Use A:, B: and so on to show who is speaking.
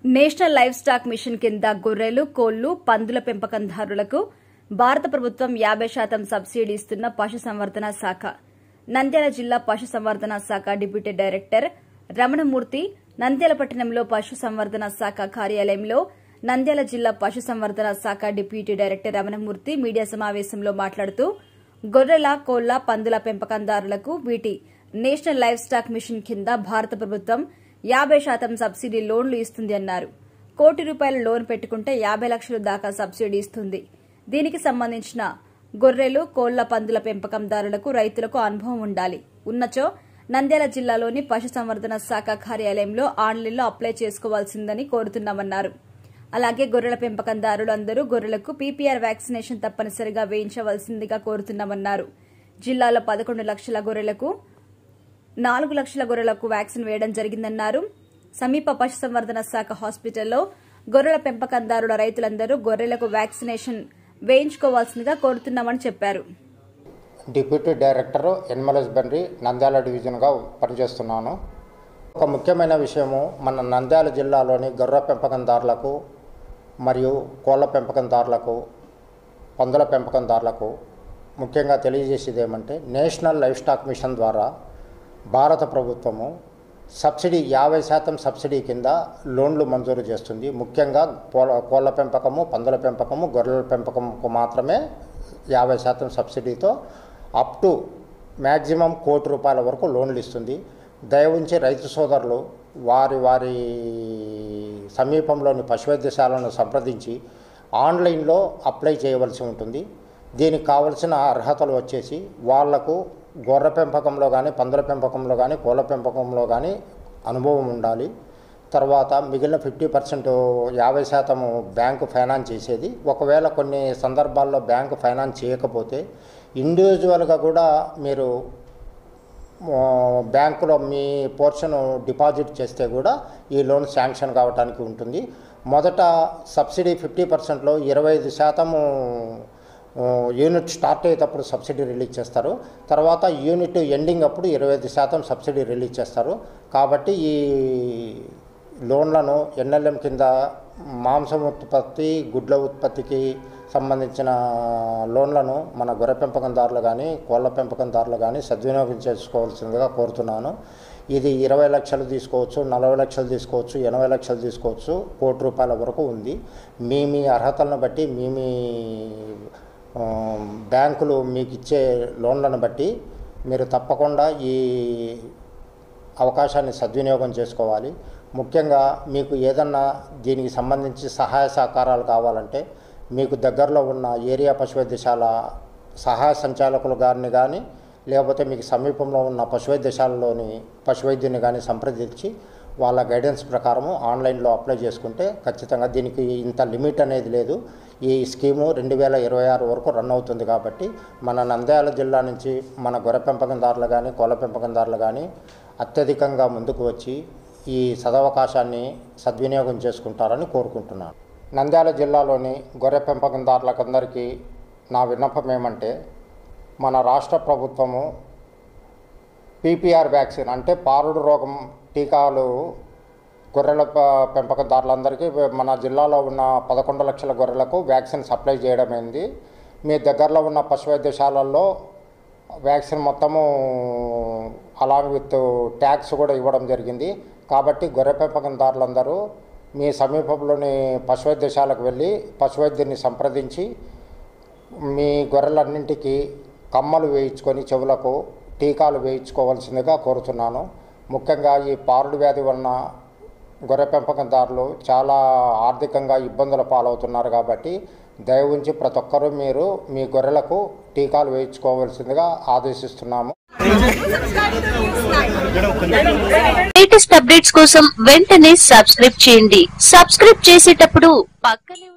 A: national live stock machine కింద గొర్రెలు కోళ్లు పందుల పెంపకందారులకు భారత ప్రభుత్వం యాబై శాతం సబ్సిడీ ఇస్తున్న పశుసంవర్ధన శాఖ నంద్యాల జిల్లా పశుసంవర్ధన శాఖ డిప్యూటీ డైరెక్టర్ రమణమూర్తి నంద్యాల పట్టణంలో పశుసంవర్ధన శాఖ కార్యాలయంలో నంద్యాల జిల్లా పశుసంవర్ధన శాఖ డిప్యూటీ డైరెక్టర్ రమణమూర్తి మీడియా సమావేశంలో మాట్లాడుతూ గొర్రెల కోళ్ల పందుల పెంపకందారులకు వీటి నేషనల్ లైవ్ స్టాక్ మిషన్ కింద భారత ప్రభుత్వం యాబై శాతం సబ్సిడీ లోన్లు ఇస్తుంది అన్నారు కోటి రూపాయల లోన్ పెట్టుకుంటే యాబై లక్షల దాకా సబ్సిడీ ఇస్తుంది దీనికి సంబంధించిన గొర్రెలు కోళ్ల పందుల పెంపకందారులకు రైతులకు అనుభవం ఉండాలి ఉన్నచో నంద్యాల జిల్లాలోని పశుసంవర్ధన శాఖ కార్యాలయంలో ఆన్లైన్లో అప్లై చేసుకోవాల్సిందని కోరుతున్నామన్నారు అలాగే గొర్రెల పెంపకందారులు అందరూ గొర్రెలకు పీపీఆర్ వ్యాక్సినేషన్ తప్పనిసరిగా వేయించవలసిందిగా కోరుతున్నామన్నారు జిల్లాలో పదకొండు లక్షల గొర్రెలకు నాలుగు లక్షల గొర్రెలకు వ్యాక్సిన్ వేయడం జరిగిందన్నారు సమీప పశుసంవర్ధన శాఖ హాస్పిటల్లో గొర్రెల పెంపకందారుల రైతులందరూ గొర్రెలకు వ్యాక్సినేషన్ వేయించుకోవాల్సిందిగా కోరుతున్నామని చెప్పారు
B: deputy director animal husbandry Nandyal డివిజన్గా పనిచేస్తున్నాను ఒక ముఖ్యమైన విషయము మన నంద్యాల జిల్లాలోని గొర్రె పెంపకందారులకు మరియు కోళ్ళ పెంపకందారులకు పందుల పెంపకందారులకు ముఖ్యంగా తెలియజేసేది ఏమంటే నేషనల్ లైఫ్ స్టాక్ మిషన్ ద్వారా భారత ప్రభుత్వము సబ్సిడీ యాభై శాతం సబ్సిడీ కింద లోన్లు మంజూరు చేస్తుంది ముఖ్యంగా కోళ్ళ కోళ్ళ పెంపకము పందుల పెంపకము గొర్రెల పెంపకంకు మాత్రమే యాభై శాతం సబ్సిడీతో అప్ టు మ్యాక్సిమం కోటి రూపాయల వరకు లోన్లు ఇస్తుంది దయవుంచి రైతు సోదరులు వారి వారి సమీపంలోని పశువైద్యశాలను సంప్రదించి ఆన్లైన్లో అప్లై చేయవలసి ఉంటుంది దీనికి కావలసిన అర్హతలు వచ్చేసి వాళ్లకు గొర్రె పెంపకంలో కానీ పందుల పెంపకంలో కానీ కోళ్ళ పెంపకంలో కానీ అనుభవం ఉండాలి తర్వాత మిగిలిన ఫిఫ్టీ పర్సెంట్ యాభై శాతము బ్యాంకు ఫైనాన్స్ చేసేది ఒకవేళ కొన్ని సందర్భాల్లో బ్యాంకు ఫైనాన్స్ చేయకపోతే ఇండివిజువల్గా కూడా మీరు ఆ, బ్యాంకులో మీ పోర్షన్ డిపాజిట్ చేస్తే కూడా ఈ లోన్ శాంక్షన్ కావడానికి ఉంటుంది మొదట సబ్సిడీ ఫిఫ్టీ పర్సెంట్లో ఇరవై ఐదు శాతము ఆ, యూనిట్ స్టార్ట్ అయ్యేటప్పుడు సబ్సిడీ రిలీజ్ చేస్తారు తర్వాత యూనిట్ ఎండింగ్ అప్పుడు ఇరవై ఐదు శాతం సబ్సిడీ రిలీజ్ చేస్తారు కాబట్టి ఈ లోన్లను ఎన్ఎల్ఎం కింద మాంసం ఉత్పత్తి గుడ్ల ఉత్పత్తికి సంబంధించిన లోన్లను మన గొర్రె పెంపకందారులు కానీ కోళ్ళ పెంపకందారులు కానీ సద్వినియోగం చేసుకోవాల్సిందిగా కోరుతున్నాను ఇది ఇరవై లక్షలు తీసుకోవచ్చు నలభై లక్షలు తీసుకోవచ్చు ఎనభై లక్షలు తీసుకోవచ్చు కోటి రూపాయల వరకు ఉంది మీ మీ అర్హతలను బట్టి మీ మీ ఆ, బ్యాంకులు మీకు ఇచ్చే లోన్లను బట్టి మీరు తప్పకుండా ఈ అవకాశాన్ని సద్వినియోగం చేసుకోవాలి ముఖ్యంగా మీకు ఏదన్నా దీనికి సంబంధించి సహాయ సహకారాలు కావాలంటే మీకు దగ్గరలో ఉన్న ఏరియా పశువైద్యశాల సహాయ సంచాలకులు గారిని కానీ లేకపోతే మీకు సమీపంలో ఉన్న పశువైద్యశాలలోని పశువైద్యుని కానీ సంప్రదించి వాళ్ళ గైడెన్స్ ప్రకారము ఆన్లైన్లో అప్లై చేసుకుంటే ఖచ్చితంగా దీనికి ఇంత లిమిట్ అనేది లేదు ఈ స్కీము రెండు వేల ఇరవై ఆరు వరకు రన్ అవుతుంది కాబట్టి మన నంద్యాల జిల్లా నుంచి మన గొర్రె పెంపకందారులు కానీ కోళ్ళ పెంపకందారులు కానీ అత్యధికంగా ముందుకు వచ్చి ఈ సదవకాశాన్ని సద్వినియోగం చేసుకుంటారని కోరుకుంటున్నాను నంద్యాల జిల్లాలోని గొర్రె పెంపకందారులకందరికీ నా విన్నపం ఏమంటే మన రాష్ట్ర ప్రభుత్వము పీపీఆర్ వ్యాక్సిన్ అంటే పారుడు రోగం టీకాలు గొర్రెల ప- పెంపకదారులందరికీ మన జిల్లాలో ఉన్న పదకొండు లక్షల గొర్రెలకు వ్యాక్సిన్ సప్లై చేయడమైంది మీ దగ్గరలో ఉన్న పశు వైద్యశాలల్లో వ్యాక్సిన్ మొత్తము అలాంగ్ విత్ ట్యాక్స్ కూడా ఇవ్వడం జరిగింది కాబట్టి గొర్రె పెంపకందారులందరూ మీ సమీపంలోని పశు వైద్యశాలకు వెళ్ళి పశువైద్యుని సంప్రదించి మీ గొర్రెలన్నింటికి కమ్మలు వేయించుకొని చెవులకు టీకాలు వేయించుకోవాల్సిందిగా కోరుతున్నాను ముఖ్యంగా ఈ పారుడు వ్యాధి వలన గొర్రె పెంపకందారులు చాలా ఆర్థికంగా ఇబ్బందుల పాలవుతున్నారు కాబట్టి దయ ఉంచి ప్రతి ఒక్కరూ మీరు మీ గొర్రెలకు టీకాలు వేయించుకోవాల్సిందిగా ఆదేశిస్తున్నాము
C: లేటెస్ట్ అప్డేట్స్ కోసం వెంటనే సబ్స్క్రైబ్ చేయండి సబ్స్క్రైబ్ చేసేటప్పుడు పక్కనే